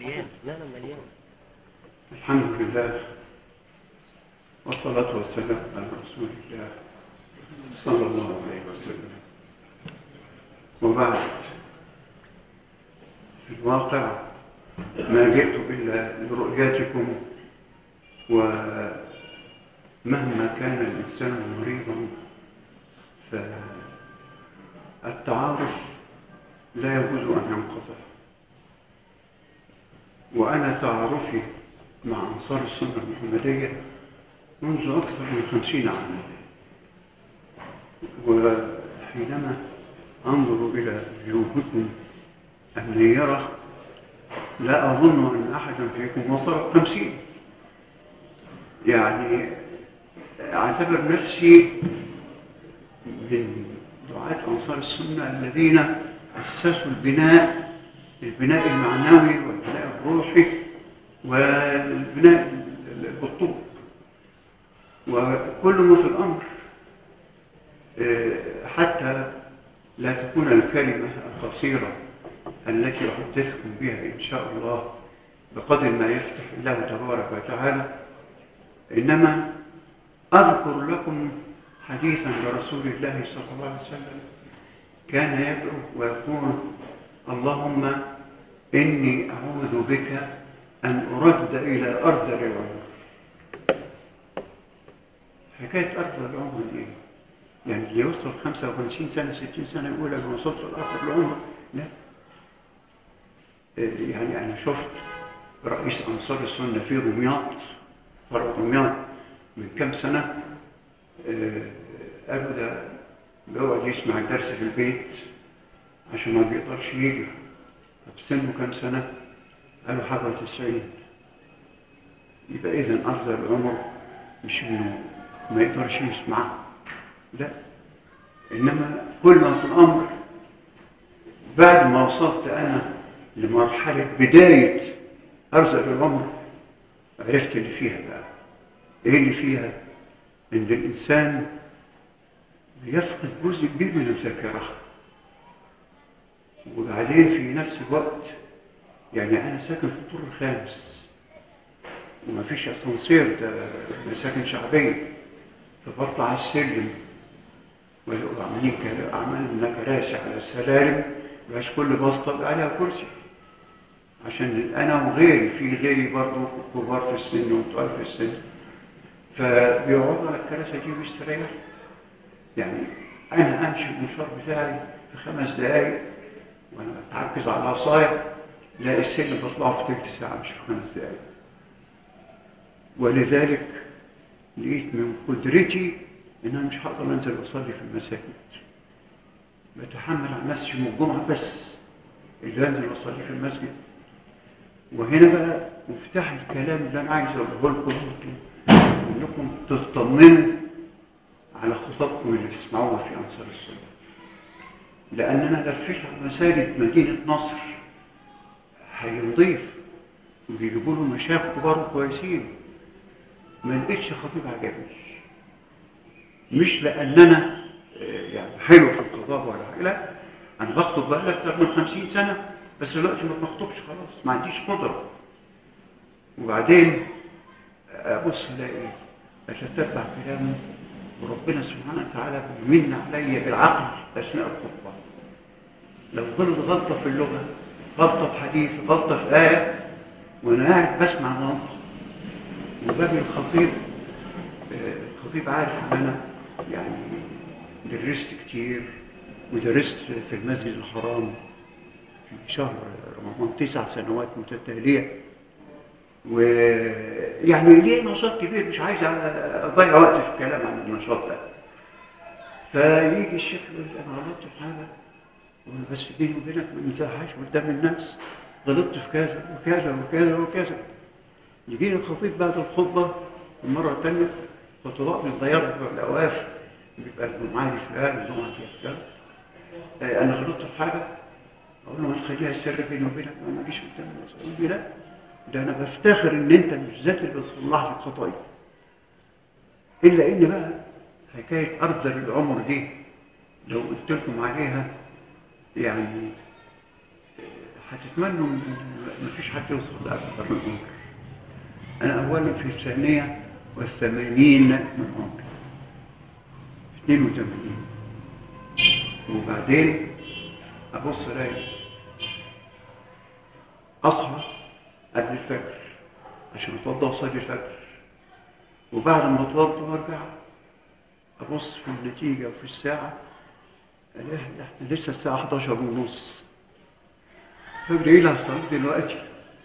مليان لا لا مليان الحمد لله والصلاة والسلام على رسول الله صلى الله عليه وسلم وبعد في الواقع ما جئت إلا لرؤيتكم ومهما كان الإنسان مريضا فالتعارف لا يجوز أن ينقطع وأنا تعارفي مع أنصار السنة المحمدية منذ أكثر من خمسين عاما وحينما أنظر إلى وجوهكم النيرة لا أظن أن أحدا فيكم وصل خمسين يعني أعتبر نفسي من دعاة أنصار السنة الذين أسسوا البناء البناء المعنوي والبناء الروحي والبناء بالطوب وكل ما في الأمر حتى لا تكون الكلمة القصيرة التي أحدثكم بها إن شاء الله بقدر ما يفتح الله تبارك وتعالى إنما أذكر لكم حديثا لرسول الله صلى الله عليه وسلم كان يدعو ويقول اللهم إني أعوذ بك أن أرد إلى أرض العمر حكاية أرض العمر دي يعني اللي يوصل 55 سنة 60 سنة يقول أنا وصلت لأرض العمر لا يعني أنا شفت رئيس أنصار السنة في دمياط فرع دمياط من كام سنة قالوا ده بيقعد يسمع الدرس في البيت عشان ما بيقدرش يجي طب سنه كام سنة؟ قالوا حاجة وتسعين يبقى إذا أرض العمر مش إنه ما يقدرش يسمع لا إنما كل ما في الأمر بعد ما وصلت أنا لمرحلة بداية أرض العمر عرفت اللي فيها بقى إيه اللي فيها؟ إن الإنسان بيفقد جزء كبير من الذاكرة وبعدين في نفس الوقت يعني أنا ساكن في الدور الخامس وما فيش أسانسير ده مساكن شعبية فبطلع على السلم وعاملين عملنا كراسي على السلالم بحيث كل بسطة يبقى عليها كرسي عشان أنا وغيري في غيري برضه كبار في السن وطوال في السن فبيقعدوا على الكراسي دي ويستريحوا يعني أنا أمشي المشوار بتاعي في خمس دقايق وأنا بتعكز على العصاية لا السلم بطلعه في تلت ساعة مش في خمس دقايق ولذلك لقيت من قدرتي إن أنا مش هقدر أنزل أصلي في المساجد بتحمل على نفسي يوم الجمعة بس اللي أنزل أصلي في المسجد وهنا بقى مفتاح الكلام اللي أنا عايز أقوله لكم إنكم تطمنوا على خطبكم اللي تسمعوها في أنصار السنة لأن أنا لفيت على مساجد مدينة نصر حي نضيف وبيجيبوا له مشايخ كبار كويسين ما لقيتش خطيب عجبني مش لأن أنا يعني حلو في القضاء ولا حاجة لا أنا بخطب بقى أكتر من خمسين سنة بس دلوقتي ما بخطبش خلاص ما عنديش قدرة وبعدين أبص ألاقي أتتبع كلامه وربنا سبحانه وتعالى بيمن علي بالعقل اثناء الخطبه لو غلط غلطه في اللغه غلطه في حديث غلطه في ايه وانا قاعد بسمع منطق وبابي الخطيب الخطيب عارف ان انا يعني درست كتير ودرست في المسجد الحرام في شهر رمضان تسع سنوات متتاليه ويعني ليه نشاط كبير مش عايز اضيع وقت في الكلام عن النشاط ده فيجي الشيخ يقول لي انا غلطت في حاجه وانا بس بيني وبينك ما ننساهاش قدام الناس غلطت في كذا وكذا وكذا وكذا يجيني الخطيب بعد الخطبه المره الثانيه خطباء بيتغيروا بتوع الاواف بيبقى الجمعه دي فلان الجمعه دي فلان انا غلطت في حاجه اقول له ما تخليها سر بيني وبينك ما اجيش قدام الناس يقول لي لا ده انا بفتخر ان انت مش ذات اللي بتصلح لي خطايا الا ان بقى حكايه ارذل العمر دي لو قلت لكم عليها يعني هتتمنوا ان مفيش حد يوصل لاكبر من عمر انا اولا في الثانيه والثمانين من عمري 82 وبعدين ابص الاقي اصحى قبل الفجر عشان اتوضى واصلي الفجر وبعد ما اتوضى وارجع ابص في النتيجه وفي الساعه الاقيها تحت لسه الساعه 11 ونص فجر ايه اللي هصلي دلوقتي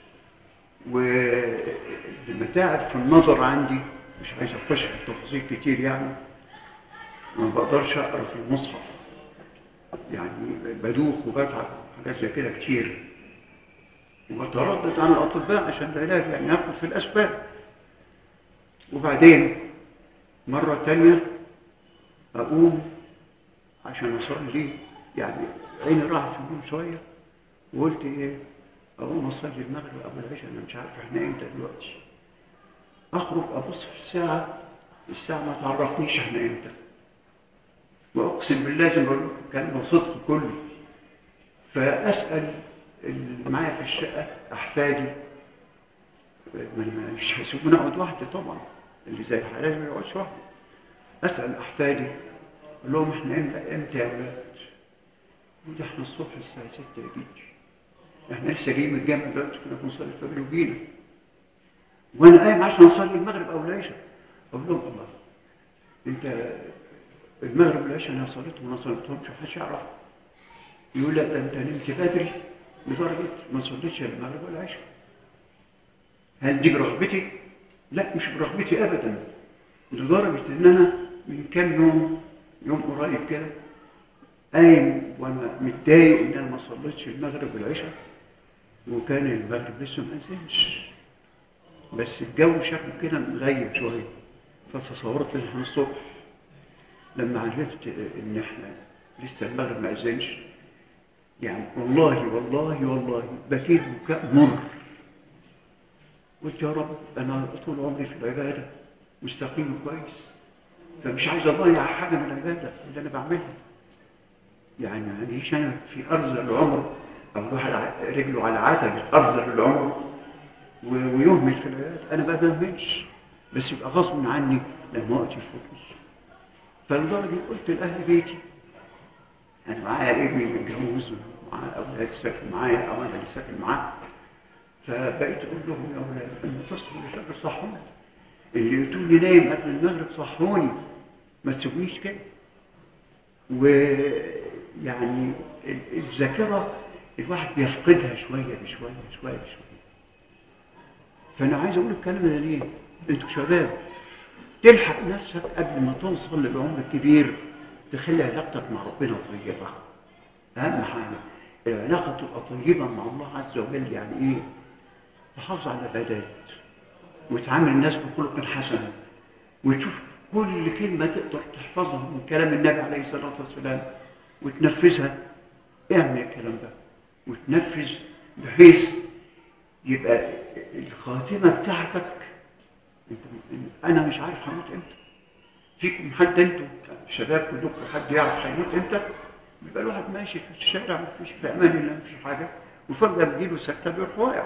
والمتاعب في النظر عندي مش عايز اخش في تفاصيل كتير يعني ما بقدرش اقرا في المصحف يعني بدوخ وبتعب حاجات زي كده كتير وبتردد عن الاطباء عشان العلاج يعني اخد في الاسباب وبعدين مره تانية اقوم عشان اصلي يعني عيني راحت في النوم شويه وقلت ايه اقوم اصلي المغرب قبل العشاء انا مش عارف احنا امتى دلوقتي اخرج ابص في الساعه الساعه ما تعرفنيش احنا امتى واقسم بالله زي ما بقول لكم كلام صدق كله فاسال اللي معايا في الشقه احفادي ما- مش هيسيبوني اقعد وحدي طبعا اللي زي حالاتي ما يقعدش وحده اسال احفادي اقول لهم احنا امتى امتى يا ولاد؟ يقولوا احنا الصبح الساعه 6 يا جدي احنا لسه جايين من الجامع دلوقتي كنا بنصلي الفجر وجينا وانا قايم عشان اصلي المغرب او العشاء اقول لهم الله انت المغرب والعشاء انا صليتهم وما صليتهمش محدش يعرف يقول لا ده انت نمت بدري لدرجه ما صليتش المغرب ولا العشاء هل دي برغبتي؟ لا مش برغبتي ابدا لدرجه ان انا من كام يوم يوم قريب كده قايم وانا متضايق ان انا ما صليتش المغرب والعشاء وكان المغرب لسه ما اذنش بس الجو شكله كده مغيب شويه فتصورت ان احنا الصبح لما عرفت ان احنا لسه المغرب ما اذنش يعني والله والله والله بكيت بكاء مر قلت يا رب انا طول عمري في العباده مستقيم كويس فمش عايز اضيع حاجه من العباده اللي انا بعملها يعني ما اجيش انا في ارض العمر او الواحد ع- رجله على عتبه ارض العمر و- ويهمل في العباده انا ما بهملش بس يبقى غصب عني لما وقت يفوتني فلدرجه قلت لاهل بيتي انا معايا ابني متجوز ومعاه اولاد ساكن معايا او انا اللي ساكن معاه فبقيت اقول لهم يا اولاد لما تصحوا الفجر صحوني اللي يقولوا نايم قبل المغرب صحوني ما تسيبونيش كده ويعني ال- الذاكره الواحد بيفقدها شويه بشويه شويه بشويه فانا عايز اقول الكلام ده ليه؟ انتوا شباب تلحق نفسك قبل ما توصل للعمر الكبير تخلي علاقتك مع ربنا طيبه اهم حاجه العلاقه تبقى طيبه مع الله عز وجل يعني ايه؟ تحافظ على العبادات وتعامل الناس بخلق حسن وتشوف كل كلمه تقدر تحفظها من كلام النبي عليه الصلاه والسلام وتنفذها اعمل الكلام ده وتنفذ بحيث يبقى الخاتمه بتاعتك انت انا مش عارف هموت امتى فيكم حد انتوا شباب كلكم حد يعرف هيموت امتى بيبقى الواحد ماشي في الشارع ما فيش في امان الله ما فيش حاجه وفجاه بيجيله سكته بيروح واقع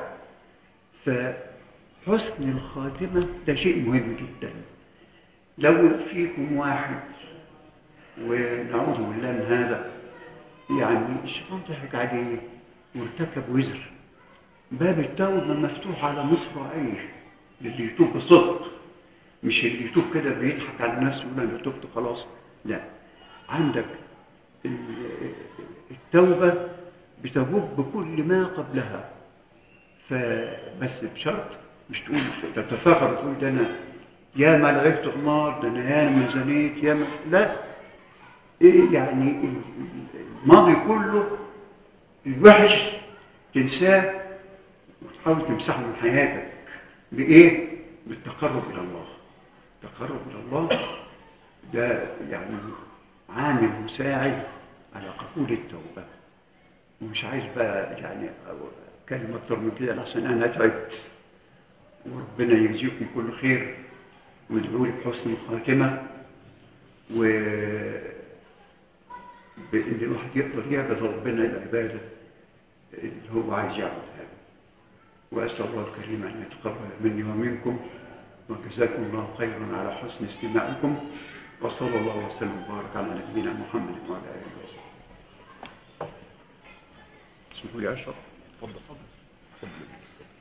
فحسن الخاتمه ده شيء مهم جدا لو فيكم واحد ونعوذ بالله من هذا يعني الشيطان ضحك عليه وارتكب وزر باب التوبة مفتوح على مصراعيه للي يتوب بصدق مش اللي يتوب كده بيضحك على نفسه يقول انا تبت خلاص لا عندك ال- التوبة بتجوب بكل ما قبلها فبس بشرط مش تقول تتفاخر وتقول ده انا يا ما لعبت قمار ده انا يا ما زنيت يا ما لا ايه يعني ال- الماضي كله الوحش تنساه وتحاول تمسحه من حياتك بايه؟ بالتقرب الى الله التقرب الى الله ده يعني عامل مساعد على قبول التوبه ومش عايز بقى يعني اتكلم اكتر من كده لحسن انا تعبت وربنا يجزيكم كل خير وادعوا لي بحسن الخاتمه و بان الواحد يقدر يعبد ربنا العباده اللي هو عايز يعبدها وأسأل الله الكريم أن يتقبل مني ومنكم وجزاكم الله خيرا على حسن استماعكم وصلى الله وسلم وبارك على نبينا محمد وعلى آله وصحبه اسمه لي أشرف اتفضل اتفضل